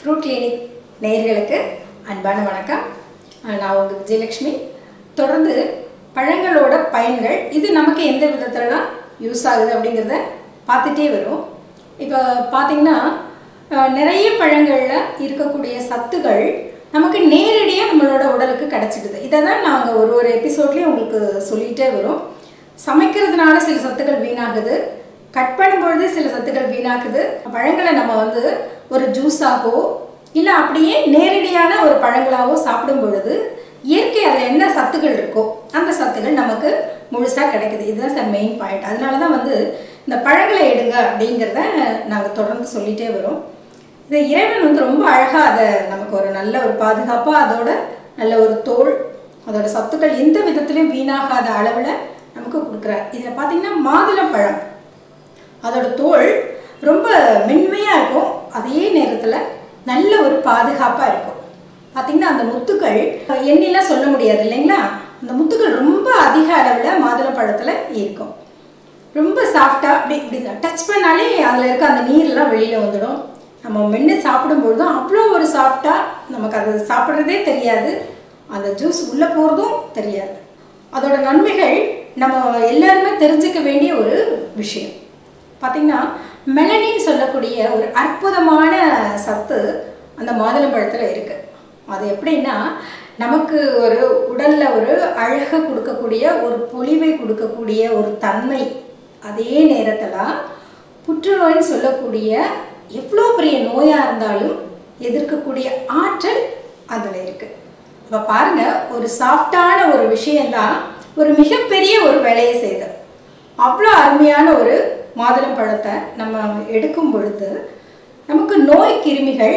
fruit clinic நேயர்களுக்கு அன்பான வணக்கம் அஹ் நான் உங்கள் விஜயலட்சுமி தொடர்ந்து பழங்களோட பயன்கள் இது நமக்கு எந்த விதத்துலலாம் யூஸ் ஆகுது அப்படிங்கிறத பார்த்துட்டே வரும் இப்போ பார்த்தீங்கன்னா அஹ் நிறைய பழங்களில் இருக்கக்கூடிய சத்துகள் நமக்கு நேரடியாக நம்மளோட உடலுக்கு கிடச்சிடுது இதை தான் நாங்கள் ஒரு ஒரு எபிசோட்லேயும் உங்களுக்கு சொல்லிகிட்டே வரும் சமைக்கிறதுனால சில சத்துக்கள் வீணாகுது கட் பண்ணும்பொழுது சில சத்துக்கள் வீணாக்குது பழங்களை நம்ம வந்து ஒரு ஜூஸாகவோ இல்லை அப்படியே நேரடியான ஒரு பழங்களாகவோ சாப்பிடும் பொழுது இயற்கை அதில் என்ன சத்துக்கள் இருக்கோ அந்த சத்துக்கள் நமக்கு முழுசாக கிடைக்குது இதுதான் சார் மெயின் பாயிண்ட் அதனால தான் வந்து இந்த பழங்களை எடுங்க அப்படிங்கிறத நாங்கள் தொடர்ந்து சொல்லிகிட்டே வரோம் இந்த இறைவன் வந்து ரொம்ப அழகாக அதை நமக்கு ஒரு நல்ல ஒரு பாதுகாப்பாக அதோட நல்ல ஒரு தோல் அதோட சத்துக்கள் எந்த விதத்துலையும் வீணாகாத அளவில் நமக்கு கொடுக்குறார் இதில் பார்த்தீங்கன்னா மாதுளம்பழம் அதோட தோல் ரொம்ப மென்மையாக இருக்கும் அதே நேரத்தில் நல்ல ஒரு பாதுகாப்பாக இருக்கும் பார்த்தீங்கன்னா அந்த முத்துக்கள் எண்ணிலாம் சொல்ல முடியாது இல்லைங்களா அந்த முத்துக்கள் ரொம்ப அதிக அளவில் மாதுளம்பழத்தில் இருக்கும் ரொம்ப சாஃப்டாக அப்படி இப்படி டச் பண்ணாலே அதில் இருக்க அந்த நீர்லாம் வெளியில் வந்துடும் நம்ம மென்று சாப்பிடும்பொழுதும் அவ்வளோ ஒரு சாஃப்டாக நமக்கு அது சாப்பிட்றதே தெரியாது அந்த ஜூஸ் உள்ளே போகிறதும் தெரியாது அதோட நன்மைகள் நம்ம எல்லாருமே தெரிஞ்சுக்க வேண்டிய ஒரு விஷயம் பார்த்திங்கன்னா மெலனின் சொல்லக்கூடிய ஒரு அற்புதமான சத்து அந்த மாதுளம்பழத்தில் இருக்குது அது எப்படின்னா நமக்கு ஒரு உடலில் ஒரு அழகை கொடுக்கக்கூடிய ஒரு பொலிவை கொடுக்கக்கூடிய ஒரு தன்மை அதே நேரத்தில் புற்றுநோய்னு சொல்லக்கூடிய எவ்வளோ பெரிய நோயாக இருந்தாலும் எதிர்க்கக்கூடிய ஆற்றல் அதில் இருக்குது இப்போ பாருங்கள் ஒரு சாஃப்டான ஒரு விஷயந்தான் ஒரு மிகப்பெரிய ஒரு வேலையை செய்யுது அவ்வளோ அருமையான ஒரு மாதுளம் பழத்தை நம்ம எடுக்கும் பொழுது நமக்கு நோய் கிருமிகள்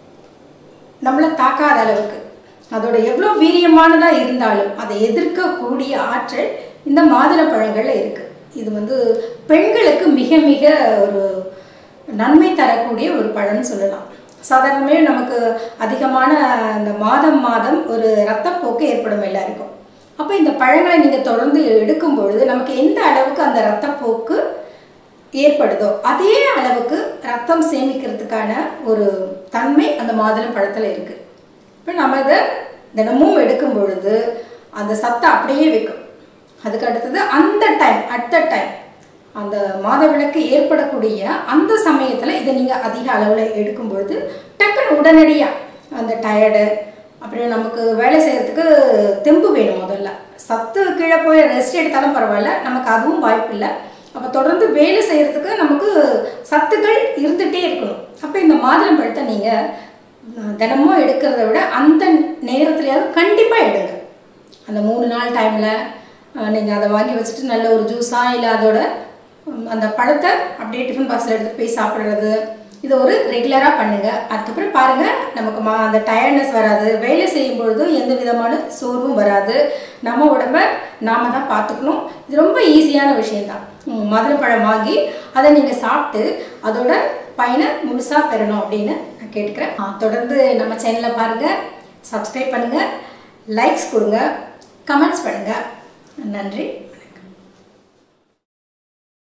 நம்மளை தாக்காத அளவுக்கு அதோட எவ்வளோ வீரியமானதாக இருந்தாலும் அதை எதிர்க்கக்கூடிய ஆற்றல் இந்த மாதுளை பழங்களில் இருக்குது இது வந்து பெண்களுக்கு மிக மிக ஒரு நன்மை தரக்கூடிய ஒரு பழம்னு சொல்லலாம் சாதாரணமே நமக்கு அதிகமான இந்த மாதம் மாதம் ஒரு ரத்தப்போக்கு ஏற்படும் எல்லாருக்கும் அப்போ இந்த பழங்களை நீங்கள் தொடர்ந்து எடுக்கும் பொழுது நமக்கு எந்த அளவுக்கு அந்த ரத்தப்போக்கு ஏற்படுதோ அதே அளவுக்கு ரத்தம் சேமிக்கிறதுக்கான ஒரு தன்மை அந்த மாதுளம் பழத்தில் இருக்குது இப்போ நம்ம இதை தினமும் எடுக்கும் பொழுது அந்த சத்தை அப்படியே வைக்கும் அதுக்கு அடுத்தது அந்த டைம் அட் த டைம் அந்த மாதவிளக்கு ஏற்படக்கூடிய அந்த சமயத்தில் இதை நீங்கள் அதிக அளவில் எடுக்கும் பொழுது டக்குன்னு உடனடியாக அந்த டயர்டு அப்புறம் நமக்கு வேலை செய்கிறதுக்கு தெம்பு வேணும் முதல்ல சத்து கீழே போய் ரெஸ்ட் எடுத்தாலும் பரவாயில்ல நமக்கு அதுவும் வாய்ப்பு இல்லை அப்போ தொடர்ந்து வேலை செய்கிறதுக்கு நமக்கு சத்துக்கள் இருந்துகிட்டே இருக்கணும் அப்போ இந்த மாதுளம் பழத்தை நீங்கள் தினமும் எடுக்கிறத விட அந்த நேரத்துலையாவது கண்டிப்பாக எடுங்க அந்த மூணு நாள் டைமில் நீங்கள் அதை வாங்கி வச்சுட்டு நல்ல ஒரு ஜூஸாக இல்லை அதோட அந்த பழத்தை அப்படியே டிஃபன் பாக்ஸில் எடுத்துகிட்டு போய் சாப்பிட்றது இதை ஒரு ரெகுலராக பண்ணுங்கள் அதுக்கப்புறம் பாருங்கள் நமக்கு மா அந்த டயர்ட்னஸ் வராது வேலை செய்யும் பொழுதும் எந்த விதமான சோர்வும் வராது நம்ம உடம்ப நாம தான் பார்த்துக்கணும் இது ரொம்ப ஈஸியான விஷயந்தான் மதுரைப்பழம் வாங்கி அதை நீங்கள் சாப்பிட்டு அதோட பயனை முழுசாக பெறணும் அப்படின்னு நான் கேட்டுக்கிறேன் தொடர்ந்து நம்ம சேனலை பாருங்கள் சப்ஸ்கிரைப் பண்ணுங்கள் லைக்ஸ் கொடுங்க கமெண்ட்ஸ் பண்ணுங்கள் நன்றி